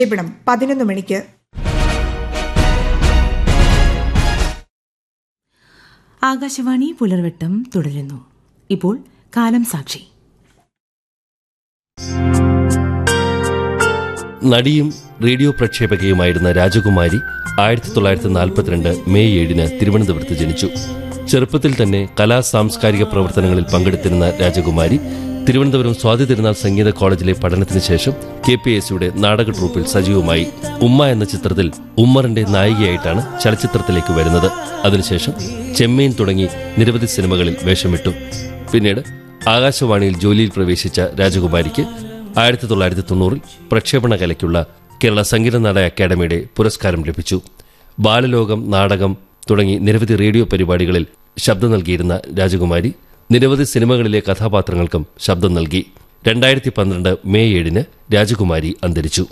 ഇവിടം പതിനൊന്ന് മണിക്ക് ആകാശവാണി പുലർവെട്ടം തുടരുന്നു ഇപ്പോൾ കാലം സാക്ഷി നടിയും റേഡിയോ പ്രക്ഷേപകയുമായിരുന്ന രാജകുമാരി ആയിരത്തി തൊള്ളായിരത്തി നാൽപ്പത്തിരണ്ട് മെയ് ഏഴിന് തിരുവനന്തപുരത്ത് ജനിച്ചു ചെറുപ്പത്തിൽ തന്നെ കലാ സാംസ്കാരിക പ്രവർത്തനങ്ങളിൽ പങ്കെടുത്തിരുന്ന രാജകുമാരി തിരുവനന്തപുരം സ്വാതി തിരുനാൾ സംഗീത കോളേജിലെ പഠനത്തിന് ശേഷം കെ പി എസ് സിയുടെ നാടക ട്രൂപ്പിൽ സജീവമായി ഉമ്മ എന്ന ചിത്രത്തിൽ ഉമ്മറിന്റെ നായികയായിട്ടാണ് ചലച്ചിത്രത്തിലേക്ക് വരുന്നത് അതിനുശേഷം ചെമ്മീൻ തുടങ്ങി നിരവധി സിനിമകളിൽ വേഷമിട്ടു പിന്നീട് ആകാശവാണിയിൽ ജോലിയിൽ പ്രവേശിച്ച രാജകുമാരിക്ക് ആയിരത്തി തൊള്ളായിരത്തി തൊണ്ണൂറിൽ പ്രക്ഷേപണ കലയ്ക്കുള്ള കേരള സംഗീത നാടക അക്കാദമിയുടെ പുരസ്കാരം ലഭിച്ചു ബാലലോകം നാടകം തുടങ്ങി നിരവധി റേഡിയോ പരിപാടികളിൽ ശബ്ദം നൽകിയിരുന്ന രാജകുമാരി നിരവധി സിനിമകളിലെ കഥാപാത്രങ്ങൾക്കും ശബ്ദം നൽകി രണ്ടായിരത്തി പന്ത്രണ്ട് മെയ് ഏഴിന് രാജകുമാരി അന്തരിച്ചു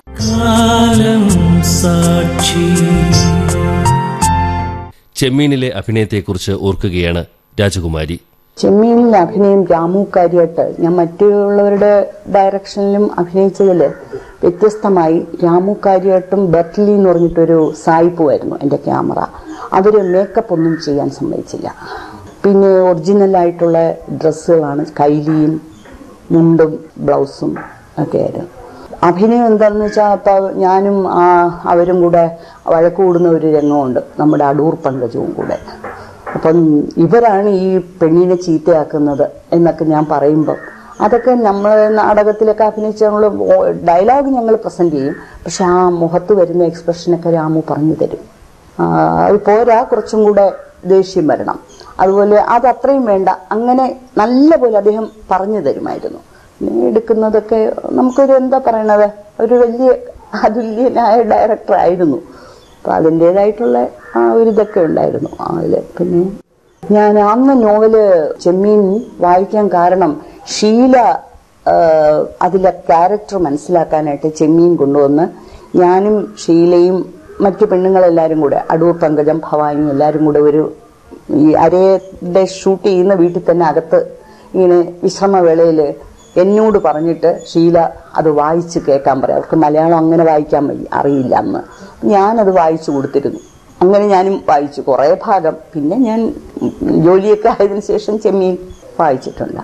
ചെമ്മീനിലെ അഭിനയത്തെക്കുറിച്ച് ഓർക്കുകയാണ് രാജകുമാരി ചെമ്മീനിൽ അഭിനയം രാമു കാര്യായിട്ട് ഞാൻ മറ്റുള്ളവരുടെ ഡയറക്ഷനിലും അഭിനയിച്ചതിൽ വ്യത്യസ്തമായി രാമു കാര്യായിട്ടും ബെർട്ട്ലി എന്ന് പറഞ്ഞിട്ടൊരു സായിപ്പുമായിരുന്നു എൻ്റെ ക്യാമറ അവര് മേക്കപ്പ് ഒന്നും ചെയ്യാൻ സമ്മതിച്ചില്ല പിന്നെ ഒറിജിനൽ ആയിട്ടുള്ള ഡ്രസ്സുകളാണ് കൈലിയും മുണ്ടും ബ്ലൗസും ഒക്കെ ആയിരുന്നു അഭിനയം എന്താണെന്ന് വെച്ചാൽ അപ്പോൾ ഞാനും ആ അവരും കൂടെ വഴക്ക് കൂടുന്ന ഒരു രംഗമുണ്ട് നമ്മുടെ അടൂർ പങ്കജവും കൂടെ അപ്പം ഇവരാണ് ഈ പെണ്ണിനെ ചീത്തയാക്കുന്നത് എന്നൊക്കെ ഞാൻ പറയുമ്പോൾ അതൊക്കെ നമ്മൾ നാടകത്തിലൊക്കെ അഭിനയിച്ച് നമ്മൾ ഡയലോഗ് ഞങ്ങൾ പ്രസന്റ് ചെയ്യും പക്ഷെ ആ മുഖത്ത് വരുന്ന എക്സ്പ്രഷനൊക്കെ രാമു പറഞ്ഞു തരും ആ, അത് പോരാ കുറച്ചും കൂടെ ദേഷ്യം വരണം അതുപോലെ അത് അത്രയും വേണ്ട അങ്ങനെ നല്ല പോലെ അദ്ദേഹം പറഞ്ഞു തരുമായിരുന്നു പിന്നെ എടുക്കുന്നതൊക്കെ നമുക്കൊരു എന്താ പറയണത് ഒരു വലിയ അതുല്യനായ ഡയറക്ടർ ആയിരുന്നു അപ്പൊ അതിൻ്റെതായിട്ടുള്ള ആ ഒരു ഇതൊക്കെ ഉണ്ടായിരുന്നു അതില് പിന്നെ ഞാൻ അന്ന് നോവല് ചെമ്മീൻ വായിക്കാൻ കാരണം ഷീല ആ, അതിലെ ക്യാരക്ടർ മനസ്സിലാക്കാനായിട്ട് ചെമ്മീൻ കൊണ്ടുവന്ന് ഞാനും ഷീലയും മറ്റു പെണ്ണുങ്ങളെല്ലാരും കൂടെ അടൂർ പങ്കജം ഭവാനിയും എല്ലാരും കൂടെ ഒരു ഈ അരയുടെ ഷൂട്ട് ചെയ്യുന്ന വീട്ടിൽ തന്നെ അകത്ത് ഇങ്ങനെ വിശ്രമവേളയിൽ എന്നോട് പറഞ്ഞിട്ട് ഷീല അത് വായിച്ച് കേൾക്കാൻ പറയാം അവർക്ക് മലയാളം അങ്ങനെ വായിക്കാൻ വയ്യ അറിയില്ല അന്ന് ഞാനത് വായിച്ചു കൊടുത്തിരുന്നു അങ്ങനെ ഞാനും വായിച്ചു കുറേ ഭാഗം പിന്നെ ഞാൻ ജോലിയൊക്കെ ആയതിനു ശേഷം ചെമ്മീൻ വായിച്ചിട്ടുണ്ട്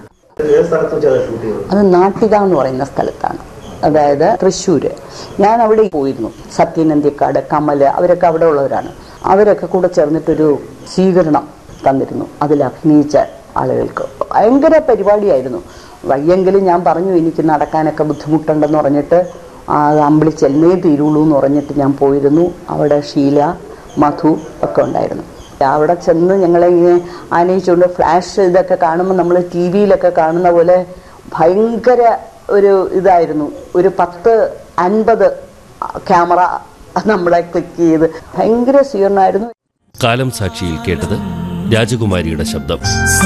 അത് നാട്ടിക എന്ന് പറയുന്ന സ്ഥലത്താണ് അതായത് തൃശ്ശൂര് ഞാൻ അവിടെ പോയിരുന്നു സത്യനന്ദിക്കാട് കമല് അവരൊക്കെ അവിടെ ഉള്ളവരാണ് അവരൊക്കെ കൂടെ ചേർന്നിട്ടൊരു സ്വീകരണം തന്നിരുന്നു അതിൽ അഭിനയിച്ച ആളുകൾക്ക് ഭയങ്കര പരിപാടിയായിരുന്നു വയ്യെങ്കിലും ഞാൻ പറഞ്ഞു എനിക്ക് നടക്കാനൊക്കെ ബുദ്ധിമുട്ടുണ്ടെന്ന് പറഞ്ഞിട്ട് ആ അമ്പിളി ചെന്നേ തീരുള്ളൂ എന്ന് പറഞ്ഞിട്ട് ഞാൻ പോയിരുന്നു അവിടെ ഷീല മധു ഒക്കെ ഉണ്ടായിരുന്നു അവിടെ ചെന്ന് ഞങ്ങളെ ഇങ്ങനെ ആനയിച്ചുകൊണ്ട് ഫ്ലാഷ് ഇതൊക്കെ കാണുമ്പോൾ നമ്മൾ ടി വിയിലൊക്കെ കാണുന്ന പോലെ ഭയങ്കര ഒരു ഇതായിരുന്നു ഒരു പത്ത് അൻപത് ക്യാമറ നമ്മളെ ക്ലിക്ക് ചെയ്ത് ഭയങ്കര സ്വീകരണമായിരുന്നു കാലം സാക്ഷിയിൽ കേട്ടത് രാജകുമാരിയുടെ ശബ്ദം